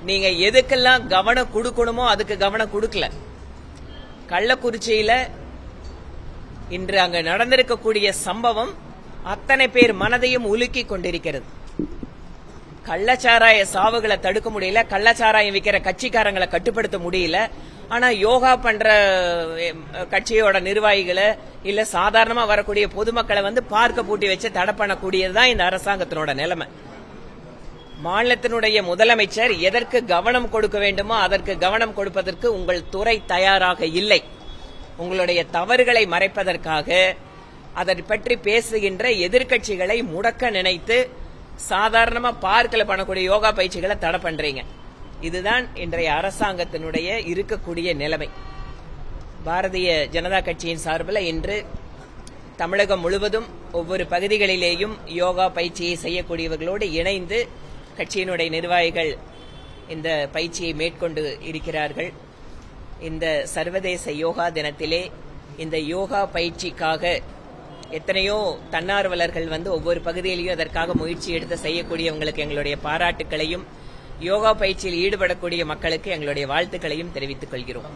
நீங்க எதுக்கெல்லாம் கவனம் கொடுக்கணுமோ அதுக்கு கவனம் கொடுக்கல கள்ளக்குறிச்சியில இன்று அங்க நடந்திருக்கக்கூடிய சம்பவம் அத்தனை பேர் மனதையும் உலுக்கி கொண்டிருக்கிறது கள்ளச்சாராய சாவுகளை தடுக்க முடியல கள்ளச்சாராயம் விற்கிற கட்சிக்காரங்களை கட்டுப்படுத்த முடியல ஆனா யோகா பண்ற எம், கட்சியோட நிர்வாகிகளை இல்ல சாதாரணமா வரக்கூடிய பொதுமக்களை வந்து பார்க்க பூட்டி வச்சு தடை பண்ணக்கூடியதுதான் இந்த அரசாங்கத்தினோட நிலைமை மாநிலத்தினுடைய முதலமைச்சர் எதற்கு கவனம் கொடுக்க வேண்டுமோ அதற்கு கவனம் கொடுப்பதற்கு உங்கள் துறை தயாராக இல்லை உங்களுடைய தவறுகளை மறைப்பதற்காக அதை பற்றி பேசுகின்ற எதிர்க்கட்சிகளை முடக்க நினைத்து சாதாரணமா பார்க்கல பண்ணக்கூடிய யோகா பயிற்சிகளை தடை பண்றீங்க இதுதான் இன்றைய அரசாங்கத்தினுடைய இருக்கக்கூடிய நிலைமை பாரதிய ஜனதா கட்சியின் சார்பில் இன்று தமிழகம் முழுவதும் ஒவ்வொரு பகுதிகளிலேயும் யோகா பயிற்சியை செய்யக்கூடியவர்களோடு இணைந்து கட்சியினுடைய நிர்வாகிகள் இந்த பயிற்சியை மேற்கொண்டு இருக்கிறார்கள் இந்த சர்வதேச யோகா தினத்திலே இந்த யோகா பயிற்சிக்காக எத்தனையோ தன்னார்வலர்கள் வந்து ஒவ்வொரு பகுதியிலையும் அதற்காக முயற்சி எடுத்து செய்யக்கூடியவங்களுக்கு எங்களுடைய பாராட்டுக்களையும் யோகா பயிற்சியில் ஈடுபடக்கூடிய மக்களுக்கு எங்களுடைய வாழ்த்துக்களையும் தெரிவித்துக் கொள்கிறோம்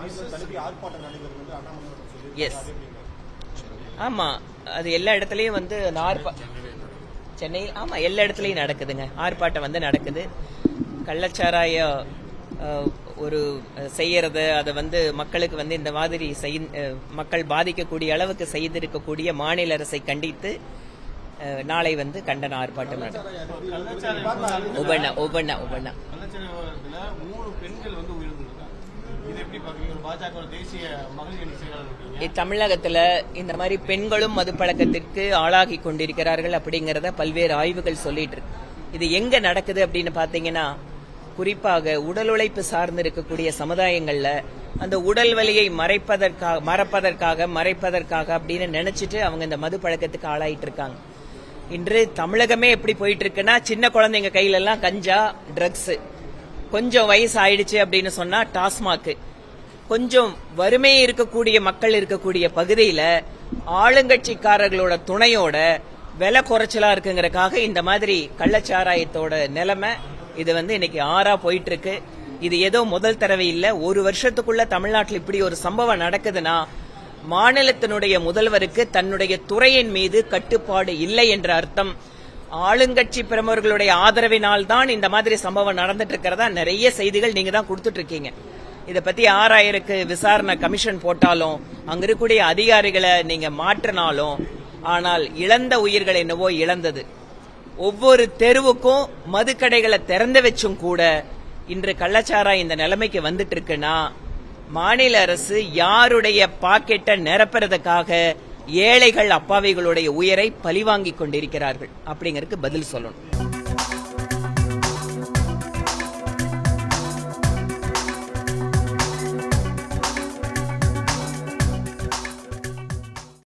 எஸ் ஆமா அது எல்லா இடத்துலயும் வந்து அந்த ஆர்ப்பா சென்னையில் ஆமா எல்லா இடத்துலயும் நடக்குதுங்க ஆர்ப்பாட்டம் வந்து நடக்குது கள்ளச்சாராய அஹ், ஒரு அஹ், செய்யறது அதை வந்து மக்களுக்கு வந்து இந்த மாதிரி செய்- அஹ், மக்கள் பாதிக்கக்கூடிய அளவுக்கு செய்திருக்கக்கூடிய மாநில அரசை கண்டித்து அஹ், நாளை வந்து கண்டன ஆர்ப்பாட்டம் நடக்கும் ஒவ்வொன்னா ஒவ்வொன்னா ஒவ்வொன்னா கள்ளச்சாராயத்துல மூணு பெண்கள் வந்து உயிரிழந்திருக்காங்க இது எப்படி பாக்குறீங்க ஒரு பாஜக தேசிய மகளிர் அணி செயலாளர் இருக்கீங்க தமிழகத்துல இந்த மாதிரி பெண்களும் மது பழக்கத்திற்கு ஆளாகி கொண்டிருக்கிறார்கள் அப்படிங்கறத பல்வேறு ஆய்வுகள் சொல்லிட்டு இருக்கு இது எங்க நடக்குது அப்படின்னு பாத்தீங்கன்னா குறிப்பாக உடல் உழைப்பு சார்ந்து இருக்கக்கூடிய சமுதாயங்கள்ல அந்த உடல் வலியை மறைப்பதற்காக மறப்பதற்காக மறைப்பதற்காக அப்படின்னு நினைச்சிட்டு அவங்க இந்த மது பழக்கத்துக்கு ஆளாயிட்டு இருக்காங்க இன்று தமிழகமே எப்படி போயிட்டு இருக்குன்னா சின்ன குழந்தைங்க கையில எல்லாம் கஞ்சா ட்ரக்ஸ் கொஞ்சம் வயசு ஆயிடுச்சு அப்படின்னு சொன்னா டாஸ்மாக் கொஞ்சம் வறுமை இருக்கக்கூடிய மக்கள் இருக்கக்கூடிய பகுதியில ஆளுங்கட்சிக்காரர்களோட துணையோட விலை குறைச்சலா இருக்குங்கறக்காக இந்த மாதிரி கள்ளச்சாராயத்தோட நிலைமை இது வந்து இன்னைக்கு ஆறா போயிட்டு இருக்கு இது ஏதோ முதல் தடவை இல்ல ஒரு வருஷத்துக்குள்ள தமிழ்நாட்டில் இப்படி ஒரு சம்பவம் நடக்குதுன்னா மாநிலத்தினுடைய முதல்வருக்கு தன்னுடைய துறையின் மீது கட்டுப்பாடு இல்லை என்ற அர்த்தம் ஆளுங்கட்சி பிரமுகர்களுடைய ஆதரவினால் தான் இந்த மாதிரி சம்பவம் நடந்துட்டு இருக்கிறதா நிறைய செய்திகள் நீங்க தான் கொடுத்துட்டு இருக்கீங்க இத பத்தி ஆறாயிரக்கு விசாரணை கமிஷன் போட்டாலும் அங்க இருக்கக்கூடிய அதிகாரிகளை நீங்க மாற்றினாலும் ஆனால் இழந்த உயிர்கள் என்னவோ இழந்தது ஒவ்வொரு தெருவுக்கும் மதுக்கடைகளை திறந்து வச்சும் கூட இன்று கள்ளச்சாரா இந்த நிலைமைக்கு வந்துட்டு இருக்குன்னா மாநில அரசு யாருடைய பாக்கெட்டை நிரப்புறதுக்காக ஏழைகள் அப்பாவிகளுடைய உயிரை பழிவாங்கிக் கொண்டிருக்கிறார்கள் அப்படிங்கறதுக்கு பதில் சொல்லணும்